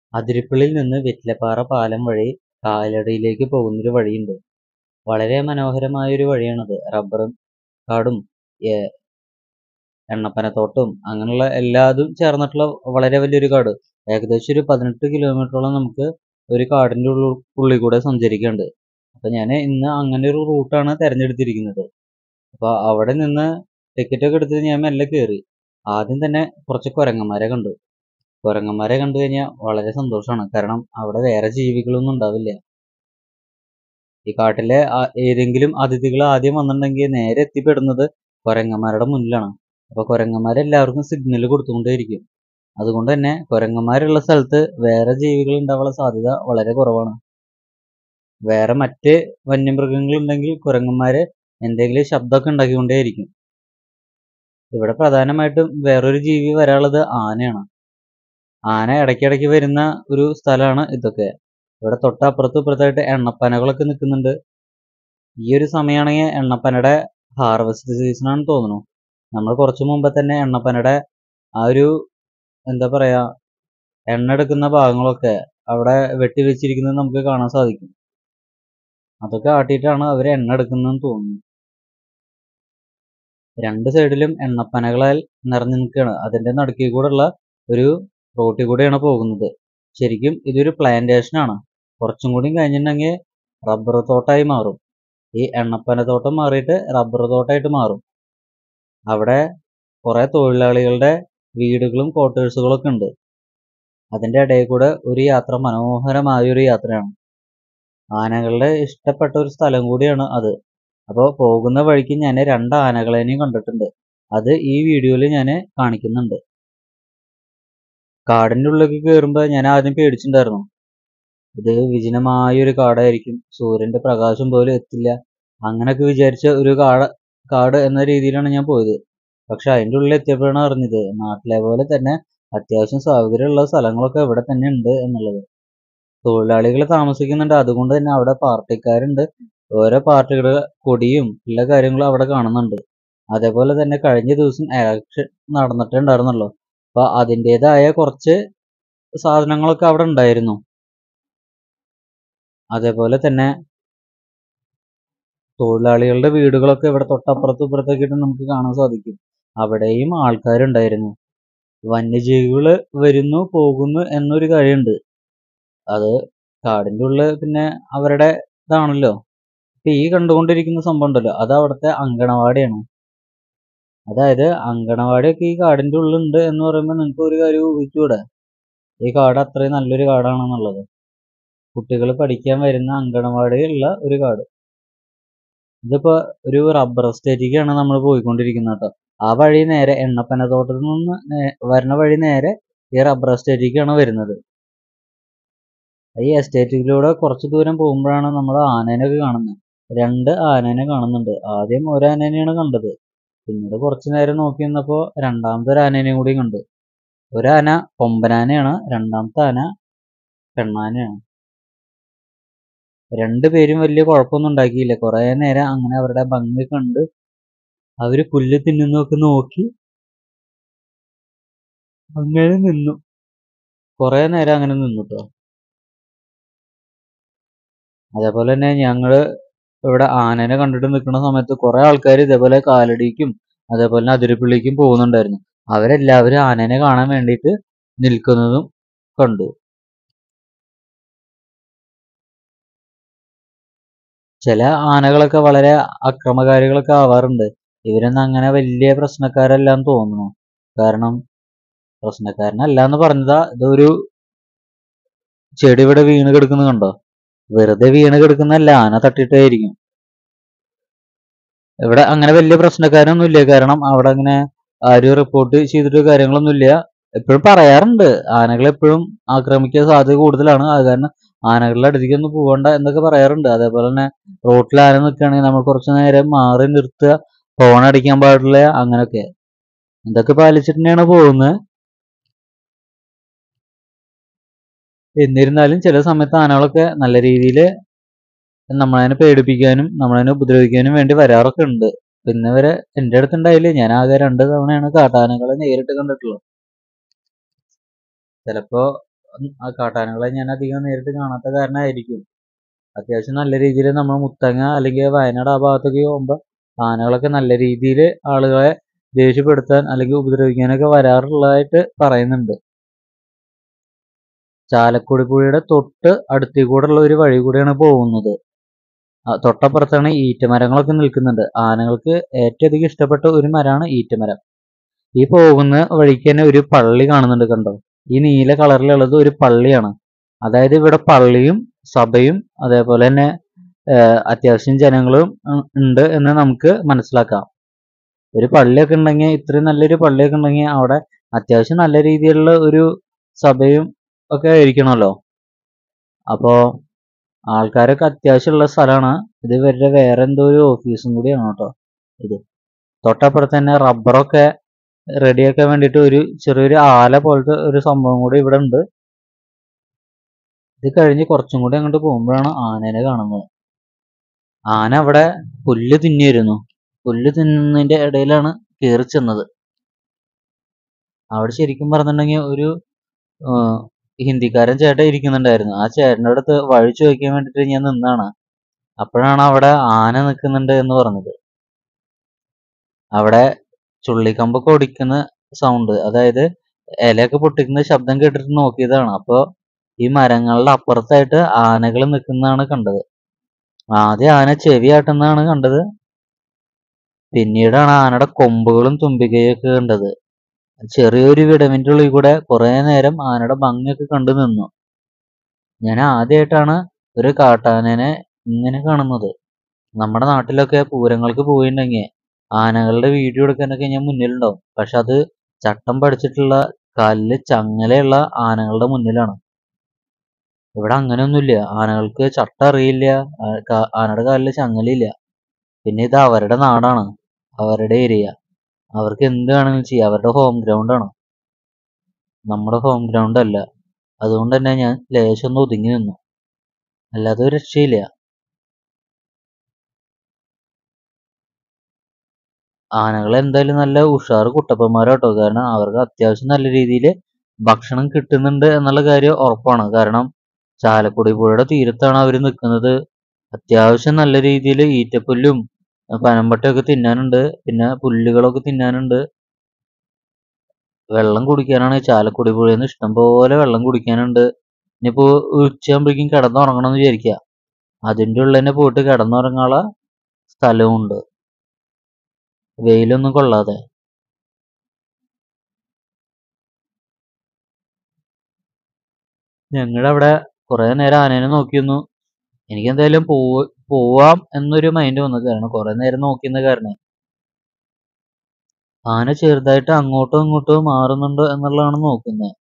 അതിരപ്പള്ളിയിൽ നിന്ന് വെറ്റിലപ്പാറ പാലം വഴി കാലടിയിലേക്ക് പോകുന്നൊരു വഴിയുണ്ട് വളരെ മനോഹരമായൊരു വഴിയാണത് റബ്ബറും കാടും ഏ- എണ്ണപ്പനത്തോട്ടവും അങ്ങനെയുള്ള എല്ലാതും ചേർന്നിട്ടുള്ള വളരെ വലിയൊരു കാട് ഏകദേശം ഒരു പതിനെട്ട് കിലോമീറ്ററോളം നമുക്ക് ഒരു കാടിൻ്റെ ഉള്ളിൽ ഉള്ളിൽ കൂടെ സഞ്ചരിക്കാനുണ്ട് അപ്പോൾ ഞാൻ ഇന്ന് അങ്ങനെ ഒരു റൂട്ടാണ് തിരഞ്ഞെടുത്തിരിക്കുന്നത് അപ്പോൾ അവിടെ നിന്ന് ടിക്കറ്റ് ഒക്കെ എടുത്ത് ഞാൻ മെല്ലെ കയറി ആദ്യം തന്നെ കുറച്ച് കുരങ്ങന്മാരെ കണ്ടു കുരങ്ങന്മാരെ കണ്ടു കഴിഞ്ഞാൽ വളരെ സന്തോഷമാണ് കാരണം അവിടെ വേറെ ജീവികളൊന്നും ഉണ്ടാവില്ല ഈ കാട്ടിലെ ആ- ഏതെങ്കിലും അതിഥികൾ ആദ്യം വന്നിട്ടുണ്ടെങ്കിൽ നേരെ എത്തിപ്പെടുന്നത് കുരങ്ങന്മാരുടെ മുന്നിലാണ് അപ്പോൾ കുരങ്ങന്മാരെല്ലാവർക്കും സിഗ്നൽ കൊടുത്തുകൊണ്ടേയിരിക്കും അതുകൊണ്ട് തന്നെ കുരങ്ങന്മാരുള്ള സ്ഥലത്ത് വേറെ ജീവികൾ ഉണ്ടാവാനുള്ള സാധ്യത വളരെ കുറവാണ് വേറെ മറ്റ് വന്യമൃഗങ്ങൾ ഉണ്ടെങ്കിൽ കുരങ്ങന്മാര് എന്തെങ്കിലും ശബ്ദമൊക്കെ ഉണ്ടാക്കിക്കൊണ്ടേയിരിക്കും ഇവിടെ പ്രധാനമായിട്ടും വേറൊരു ജീവി വരാനുള്ളത് ആനയാണ് ആന ഇടയ്ക്കിടയ്ക്ക് വരുന്ന ഒരു സ്ഥലമാണ് ഇതൊക്കെ ഇവിടെ തൊട്ടപ്പുറത്തും ഇപ്പുറത്തായിട്ട് എണ്ണപ്പനകളൊക്കെ നിൽക്കുന്നുണ്ട് ഈ ഒരു സമയമാണെങ്കിൽ എണ്ണപ്പനയുടെ ഹാർവെസ്റ്റ് സീസൺ ആണെന്ന് തോന്നുന്നു നമ്മൾ കുറച്ച് മുമ്പ് തന്നെ എണ്ണപ്പനയുടെ ആ ഒരു എന്താ പറയാ എണ്ണ എടുക്കുന്ന ഭാഗങ്ങളൊക്കെ അവിടെ വെട്ടി വെച്ചിരിക്കുന്നത് നമുക്ക് കാണാൻ സാധിക്കും അതൊക്കെ ആട്ടിയിട്ടാണ് അവർ എണ്ണ എടുക്കുന്നതെന്ന് തോന്നുന്നു രണ്ട് സൈഡിലും എണ്ണപ്പനകളാൽ നിറഞ്ഞു നിൽക്കുകയാണ് അതിന്റെ നടുക്കിൽ കൂടെയുള്ള ഒരു റോട്ടിൽ കൂടെയാണ് പോകുന്നത് ശരിക്കും ഇതൊരു പ്ലാന്റേഷൻ ആണ് കുറച്ചും കൂടി കഴിഞ്ഞിട്ടുണ്ടെങ്കിൽ റബ്ബർ തോട്ടമായി മാറും ഈ എണ്ണപ്പന തോട്ടം മാറിയിട്ട് റബ്ബർ തോട്ടമായിട്ട് മാറും അവിടെ കുറെ തൊഴിലാളികളുടെ വീടുകളും ക്വാർട്ടേഴ്സുകളും ഒക്കെ ഉണ്ട് അതിന്റെ ഇടയിൽ കൂടെ ഒരു യാത്ര മനോഹരമായ ഒരു യാത്രയാണ് ആനകളുടെ ഇഷ്ടപ്പെട്ട ഒരു സ്ഥലം കൂടിയാണ് അത് അപ്പോൾ പോകുന്ന വഴിക്ക് ഞാൻ രണ്ട് ആനകളെയും കണ്ടിട്ടുണ്ട് അത് ഈ വീഡിയോയിൽ ഞാൻ കാണിക്കുന്നുണ്ട് കാടിൻ്റെ ഉള്ളിലേക്ക് കയറുമ്പോൾ ഞാൻ ആദ്യം പേടിച്ചിട്ടുണ്ടായിരുന്നു ഇത് വിജനമായ ഒരു കാടായിരിക്കും സൂര്യന്റെ പ്രകാശം പോലും എത്തില്ല അങ്ങനെയൊക്കെ വിചാരിച്ച ഒരു കാട് കാട് എന്ന രീതിയിലാണ് ഞാൻ പോയത് പക്ഷെ അതിൻ്റെ ഉള്ളിൽ എത്തിയപ്പോഴാണ് അറിഞ്ഞത് നാട്ടിലെ പോലെ തന്നെ അത്യാവശ്യം സൗകര്യമുള്ള സ്ഥലങ്ങളൊക്കെ ഇവിടെ തന്നെ ഉണ്ട് എന്നുള്ളത് തൊഴിലാളികൾ താമസിക്കുന്നുണ്ട് അതുകൊണ്ട് തന്നെ അവിടെ പാർട്ടിക്കാരുണ്ട് ഓരോ പാർട്ടികളുടെ കൊടിയും എല്ലാ കാര്യങ്ങളും അവിടെ കാണുന്നുണ്ട് അതേപോലെ തന്നെ കഴിഞ്ഞ ദിവസം ഇലക്ഷൻ നടന്നിട്ടേ ഉണ്ടായിരുന്നുള്ളൂ അപ്പൊ അതിൻ്റെതായ കുറച്ച് സാധനങ്ങളൊക്കെ അവിടെ ഉണ്ടായിരുന്നു അതേപോലെ തന്നെ തൊഴിലാളികളുടെ വീടുകളൊക്കെ ഇവിടെ തൊട്ടപ്പുറത്തും ഇപ്പുറത്തൊക്കെ ആയിട്ട് നമുക്ക് കാണാൻ സാധിക്കും അവിടെയും ആൾക്കാരുണ്ടായിരുന്നു വന്യജീവികൾ വരുന്നു പോകുന്നു എന്നൊരു കാര്യമുണ്ട് അത് കാടിൻ്റെ ഉള്ളിൽ പിന്നെ അവരുടെ ഇതാണല്ലോ ഇപ്പൊ ഈ കണ്ടുകൊണ്ടിരിക്കുന്ന സംഭവം ഉണ്ടല്ലോ അത് അവിടുത്തെ അങ്കണവാടിയാണ് അതായത് അങ്കണവാടിയൊക്കെ ഈ കാടിൻ്റെ ഉള്ളിലുണ്ട് എന്ന് പറയുമ്പോൾ നിങ്ങൾക്ക് ഒരു കാര്യം ഊഹിച്ചൂടെ ഈ കാട് അത്രയും നല്ലൊരു കാടാണെന്നുള്ളത് കുട്ടികൾ പഠിക്കാൻ വരുന്ന അങ്കണവാടിയുള്ള ഒരു കാട് ഇതിപ്പോ ഒരു റബ്ബർ എസ്റ്റേറ്റിലേക്കാണ് നമ്മൾ പോയിക്കൊണ്ടിരിക്കുന്നത് കേട്ടോ ആ വഴി നേരെ എണ്ണപ്പന തോട്ടത്തിൽ നിന്ന് നേ- വരുന്ന വഴി നേരെ ഈ റബ്ബർ എസ്റ്റേറ്റിലേക്കാണ് വരുന്നത് ഈ എസ്റ്റേറ്റിലൂടെ കുറച്ച് ദൂരം പോകുമ്പോഴാണ് നമ്മൾ ആനേനൊക്കെ കാണുന്നത് രണ്ട് ആനേനെ കാണുന്നുണ്ട് ആദ്യം ഒരു ആനേനെയാണ് കണ്ടത് പിന്നീട് കുറച്ച് നേരം നോക്കി നിന്നപ്പോൾ രണ്ടാമത്തെ ഒരു ആനേനെയും കൂടി കണ്ടു ഒരാന കൊമ്പനാനയാണ് രണ്ടാമത്തെ ആന പെണ്ണാനയാണ് രണ്ടുപേരും വലിയ കുഴപ്പമൊന്നും ഉണ്ടാക്കിയില്ല കുറേ നേരം അങ്ങനെ അവരുടെ ഭംഗി കണ്ട് അവര് പുല്ല് തിന്നുന്നൊക്കെ നോക്കി അങ്ങനെ നിന്നു കുറേ നേരം അങ്ങനെ നിന്നു ട്ടോ അതേപോലെ തന്നെ ഞങ്ങള് ഇവിടെ ആനേനെ കണ്ടിട്ട് നിൽക്കുന്ന സമയത്ത് കുറെ ആൾക്കാർ ഇതേപോലെ കാലടിക്കും അതേപോലെ തന്നെ അതിരപ്പള്ളിക്കും പോകുന്നുണ്ടായിരുന്നു അവരെല്ലാവരും ആനേനെ കാണാൻ വേണ്ടിയിട്ട് നിൽക്കുന്നതും കണ്ടു ചില ആനകളൊക്കെ വളരെ അക്രമകാരികളൊക്കെ ആവാറുണ്ട് ഇവരൊന്നും അങ്ങനെ വലിയ പ്രശ്നക്കാരല്ലാന്ന് തോന്നുന്നു കാരണം പ്രശ്നക്കാരനല്ല എന്ന് പറഞ്ഞതാ ഇതൊരു ചെടി ഇവിടെ വീണ് കിടക്കുന്നത് കണ്ടോ വെറുതെ വീണ് കിടക്കുന്നല്ല ആന തട്ടിയിട്ടായിരിക്കും ഇവിടെ അങ്ങനെ വലിയ പ്രശ്നക്കാരൊന്നും ഇല്ല കാരണം അവിടെ അങ്ങനെ ആരും റിപ്പോർട്ട് ചെയ്തിട്ട് കാര്യങ്ങളൊന്നും ഇല്ല എപ്പോഴും പറയാറുണ്ട് ആനകൾ എപ്പോഴും ആക്രമിക്കാൻ സാധ്യത കൂടുതലാണ് അത് കാരണം ആനകളുടെ അടുത്തേക്ക് ഒന്നും പോകണ്ട എന്നൊക്കെ പറയാറുണ്ട് അതേപോലെ തന്നെ റോട്ടിൽ ആന നിൽക്കുകയാണെങ്കിൽ നമ്മൾ കുറച്ച് നേരം മാറി നിർത്തുക ഹോൺ അടിക്കാൻ പാടില്ല അങ്ങനെയൊക്കെ ഇതൊക്കെ പാലിച്ചിട്ട് തന്നെയാണ് പോകുന്നത് എന്നിരുന്നാലും ചില സമയത്ത് ആനകളൊക്കെ നല്ല രീതിയിൽ നമ്മളതിനെ പേടിപ്പിക്കാനും നമ്മളതിനെ ഉപദ്രവിക്കാനും വേണ്ടി വരാറൊക്കെ ഉണ്ട് പിന്നെ വരെ എൻ്റെ അടുത്ത് ഉണ്ടായില്ല ഞാൻ ആകെ രണ്ട് തവണയാണ് കാട്ടാനകളെ നേരിട്ട് കണ്ടിട്ടുള്ളത് ചിലപ്പോ ആ കാട്ടാനകളെ ഞാൻ അധികം നേരിട്ട് കാണാത്ത കാരണമായിരിക്കും അത്യാവശ്യം നല്ല രീതിയിൽ നമ്മൾ മുത്തങ്ങ അല്ലെങ്കിൽ വയനാട് ആ ഭാഗത്തൊക്കെ പോകുമ്പോൾ ആനകളൊക്കെ നല്ല രീതിയിൽ ആളുകളെ ദേഷ്യപ്പെടുത്താൻ അല്ലെങ്കിൽ ഉപദ്രവിക്കാനൊക്കെ വരാറുള്ളതായിട്ട് പറയുന്നുണ്ട് ചാലക്കുടി പുഴയുടെ തൊട്ട് അടുത്തേ കൂടെയുള്ള ഒരു വഴി കൂടെയാണ് പോകുന്നത് ആ, തൊട്ടപ്പുറത്താണ് ഈറ്റമരങ്ങളൊക്കെ നിൽക്കുന്നുണ്ട് ആനകൾക്ക് ഏറ്റവും അധികം ഇഷ്ടപ്പെട്ട ഒരു മരമാണ് ഈറ്റമരം ഈ പോകുന്ന വഴിക്ക് തന്നെ ഒരു പള്ളി കാണുന്നുണ്ട് കണ്ടോ ഈ നീല കളറിലുള്ളത് ഒരു പള്ളിയാണ് അതായത് ഇവിടെ പള്ളിയും സഭയും അതേപോലെ തന്നെ ഏർ അത്യാവശ്യം ജനങ്ങളും ഉം, ഉണ്ട് എന്ന് നമുക്ക് മനസ്സിലാക്കാം ഒരു പള്ളിയൊക്കെ ഉണ്ടെങ്കിൽ ഇത്രയും നല്ലൊരു പള്ളിയൊക്കെ ഉണ്ടെങ്കിൽ അവിടെ അത്യാവശ്യം നല്ല രീതിയിലുള്ള ഒരു സഭയും ഒക്കെ ആയിരിക്കണമല്ലോ അപ്പോ ആൾക്കാരൊക്കെ അത്യാവശ്യമുള്ള സ്ഥലമാണ് ഇത് ഇവരുടെ വേറെ എന്തോ ഒരു ഓഫീസും കൂടിയാണ് കേട്ടോ ഇത് തൊട്ടപ്പുറത്ത് തന്നെ റബ്ബറൊക്കെ റെഡിയാക്കാൻ വേണ്ടിയിട്ട് ഒരു ചെറിയൊരു ആല പോലത്തെ ഒരു സംഭവം കൂടി ഇവിടെ ഉണ്ട് ഇത് കഴിഞ്ഞ് കുറച്ചും കൂടി അങ്ങോട്ട് പോകുമ്പോഴാണ് ആനേനെ കാണുന്നത് ആന അവിടെ പുല്ല് തിന്നിയിരുന്നു പുല്ല് തിന്നുന്നതിന്റെ ഇടയിലാണ് കയറി ചെന്നത് അവിടെ ശരിക്കും പറഞ്ഞിട്ടുണ്ടെങ്കിൽ ഒരു ആ, ഹിന്ദിക്കാരൻ ചേട്ടൻ ഇരിക്കുന്നുണ്ടായിരുന്നു ആ ചേട്ടൻ്റെ അടുത്ത് വഴി ചോദിക്കാൻ വേണ്ടിയിട്ട് ഞാൻ നിന്നാണ് അപ്പോഴാണ് അവിടെ ആന നിൽക്കുന്നുണ്ട് എന്ന് പറഞ്ഞത് അവിടെ ചുള്ളിക്കമ്പൊക്കെ ഒടിക്കുന്ന സൗണ്ട് അതായത് ഇലയൊക്കെ പൊട്ടിക്കുന്ന ശബ്ദം കേട്ടിട്ട് നോക്കിയതാണ് അപ്പോൾ ഈ മരങ്ങളുടെ അപ്പുറത്തായിട്ട് ആനകൾ നിൽക്കുന്നതാണ് കണ്ടത് ആദ്യം ആന ചെവിയാട്ടുന്നതാണ് കണ്ടത് പിന്നീടാണ് ആനയുടെ കൊമ്പുകളും തുമ്പിക്കൈയും ഒക്കെ കണ്ടത് ചെറിയൊരു വിടവിന്റെ ഉള്ളിൽ കൂടെ കുറെ നേരം ആനയുടെ ഭംഗിയൊക്കെ കണ്ടു നിന്നു ഞാൻ ആദ്യമായിട്ടാണ് ഒരു കാട്ടാനനെ ഇങ്ങനെ കാണുന്നത് നമ്മുടെ നാട്ടിലൊക്കെ പൂരങ്ങൾക്ക് പോയിട്ടുണ്ടെങ്കിൽ ആനകളുടെ വീഡിയോ എടുക്കാനൊക്കെ ഞാൻ മുന്നിലുണ്ടാവും പക്ഷെ അത് ചട്ടം പഠിച്ചിട്ടുള്ള കാലില് ചങ്ങലയുള്ള ആനകളുടെ മുന്നിലാണ് ഇവിടെ അങ്ങനെയൊന്നുമില്ല ആനകൾക്ക് ചട്ടം അറിയില്ല ആ- കാ- ആനയുടെ കാലില് ചങ്ങലയില്ല പിന്നെ ഇത് അവരുടെ നാടാണ് അവരുടെ ഏരിയ അവർക്ക് എന്ത് വേണമെങ്കിലും ചെയ്യാം അവരുടെ ഹോം ഗ്രൗണ്ട് ആണ് നമ്മുടെ ഹോം ഗ്രൗണ്ട് അല്ല അതുകൊണ്ട് തന്നെ ഞാൻ ലേശം ഒന്ന് ഒതുങ്ങി നിന്നു അല്ലാതെ ഒരു രക്ഷയില്ല ആനകൾ എന്തായാലും നല്ല ഉഷാറ് കുട്ടപ്പന്മാരാട്ടോ കാരണം അവർക്ക് അത്യാവശ്യം നല്ല രീതിയിൽ ഭക്ഷണം കിട്ടുന്നുണ്ട് എന്നുള്ള കാര്യം ഉറപ്പാണ് കാരണം ചാലക്കുടി പുഴയുടെ തീരത്താണ് അവർ നിൽക്കുന്നത് അത്യാവശ്യം നല്ല രീതിയിൽ ഈറ്റപ്പുല്ലും പനമ്പട്ടയൊക്കെ തിന്നാനുണ്ട് പിന്നെ പുല്ലുകളൊക്കെ തിന്നാനുണ്ട് വെള്ളം കുടിക്കാനാണ് ചാലക്കുടി പുഴയിൽ നിന്ന് ഇഷ്ടംപോലെ വെള്ളം കുടിക്കാനുണ്ട് ഇനിയിപ്പോ ഉച്ചയാകുമ്പോഴേക്കും കിടന്നുറങ്ങണം എന്ന് വിചാരിക്കുക അതിൻ്റെ ഉള്ളിൽ തന്നെ പോയിട്ട് കിടന്നുറങ്ങാനുള്ള സ്ഥലവുമുണ്ട് വെയിലൊന്നും കൊള്ളാതെ ഞങ്ങളുടെ അവിടെ കുറെ നേരം ആനേനെ നോക്കിയിരുന്നു എനിക്ക് എന്തായാലും പോ പോവാം എന്നൊരു മൈൻഡ് വന്നത് കാരണം കുറെ നേരം നോക്കിയെന്ന കാരണം ആന ചെറുതായിട്ട് അങ്ങോട്ടും ഇങ്ങോട്ടും മാറുന്നുണ്ടോ എന്നുള്ളതാണ് നോക്കുന്നത്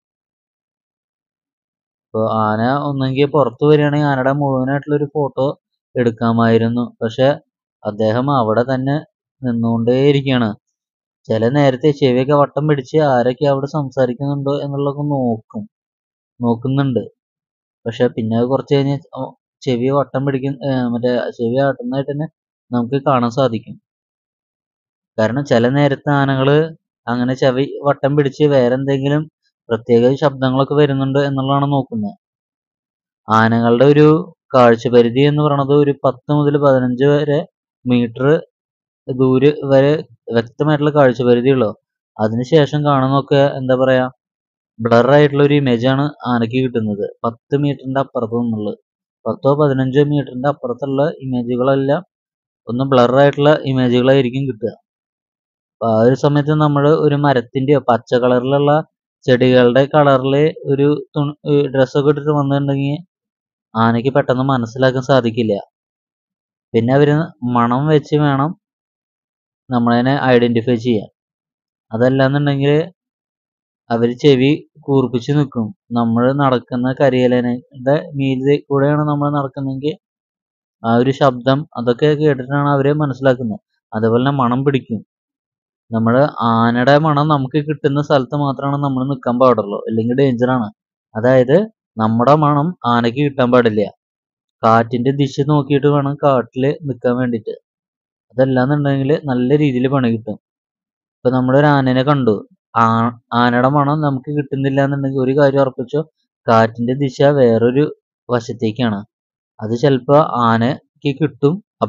അപ്പോൾ ആന ഒന്നെങ്കിൽ പുറത്ത് വരികയാണെങ്കിൽ ആനയുടെ മുഴുവനായിട്ടുള്ള ഒരു ഫോട്ടോ എടുക്കാമായിരുന്നു പക്ഷെ അദ്ദേഹം അവിടെ തന്നെ നിന്നുകൊണ്ടേയിരിക്കുകയാണ് ചില നേരത്തെ ചെവിയൊക്കെ വട്ടം പിടിച്ച് ആരൊക്കെ അവിടെ സംസാരിക്കുന്നുണ്ടോ എന്നുള്ളതൊക്കെ നോക്കും നോക്കുന്നുണ്ട് പക്ഷെ പിന്നെ അത് കുറച്ച് കഴിഞ്ഞ് ഓ- ചെവി വട്ടം പിടിക്കുന്ന മറ്റേ ചെവി ആട്ടുന്നതായിട്ട് തന്നെ നമുക്ക് കാണാൻ സാധിക്കും കാരണം ചില നേരത്തെ ആനകള് അങ്ങനെ ചെവി വട്ടം പിടിച്ച് വേറെ എന്തെങ്കിലും പ്രത്യേക ശബ്ദങ്ങളൊക്കെ വരുന്നുണ്ട് എന്നുള്ളതാണ് നോക്കുന്നത് ആനകളുടെ ഒരു കാഴ്ചപരിധി എന്ന് പറയുന്നത് ഒരു പത്ത് മുതൽ പതിനഞ്ച് വരെ മീറ്റർ ദൂരെ വരെ വ്യക്തമായിട്ടുള്ള കാഴ്ചപരിധി ഉള്ളു അതിനുശേഷം കാണുന്നതൊക്കെ എന്താ പറയാ ബ്ലർ ആയിട്ടുള്ള ഒരു ഇമേജ് ആണ് ആനയ്ക്ക് കിട്ടുന്നത് പത്ത് മീറ്ററിന്റെ അപ്പുറത്ത് നിന്നുള്ളത് പത്തോ പതിനഞ്ചോ മീറ്ററിന്റെ അപ്പുറത്തുള്ള ഇമേജുകളെല്ലാം ഒന്ന് ബ്ലർ ആയിട്ടുള്ള ഇമേജുകളായിരിക്കും കിട്ടുക അപ്പൊ ആ ഒരു സമയത്ത് നമ്മൾ ഒരു മരത്തിന്റെയോ പച്ച കളറിലുള്ള ചെടികളുടെ കളറില് ഒരു തുണി ഡ്രസ്സൊക്കെ ഇട്ടിട്ട് വന്നിട്ടുണ്ടെങ്കിൽ ആനയ്ക്ക് പെട്ടെന്ന് മനസ്സിലാക്കാൻ സാധിക്കില്ല പിന്നെ അവര് മണം വെച്ച് വേണം നമ്മളതിനെ ഐഡന്റിഫൈ ചെയ്യാൻ അതല്ലാന്നുണ്ടെങ്കിൽ അവര് ചെവി കൂർപ്പിച്ച് നിൽക്കും നമ്മൾ നടക്കുന്ന കരിയലയുടെ മീതെ കൂടെയാണ് നമ്മൾ നടക്കുന്നതെങ്കിൽ ആ ഒരു ശബ്ദം അതൊക്കെ കേട്ടിട്ടാണ് അവര് മനസ്സിലാക്കുന്നത് അതുപോലെ തന്നെ മണം പിടിക്കും നമ്മൾ ആനയുടെ മണം നമുക്ക് കിട്ടുന്ന സ്ഥലത്ത് മാത്രമാണ് നമ്മൾ നിൽക്കാൻ പാടുള്ളൂ അല്ലെങ്കിൽ ഡേഞ്ചർ ആണ് അതായത് നമ്മുടെ മണം ആനയ്ക്ക് കിട്ടാൻ പാടില്ല കാറ്റിന്റെ ദിശ നോക്കിയിട്ട് വേണം കാട്ടില് നിൽക്കാൻ വേണ്ടിയിട്ട് അതല്ലാന്നുണ്ടെങ്കിൽ നല്ല രീതിയിൽ പണി കിട്ടും ഇപ്പൊ നമ്മളൊരു ആനേനെ കണ്ടു ആ ആനയുടെ മണം നമുക്ക് കിട്ടുന്നില്ല എന്നുണ്ടെങ്കിൽ ഒരു കാര്യം ഉറപ്പിച്ചോ കാറ്റിന്റെ ദിശ വേറൊരു വശത്തേക്കാണ് അത് ചിലപ്പോൾ ആനയ്ക്ക് കിട്ടും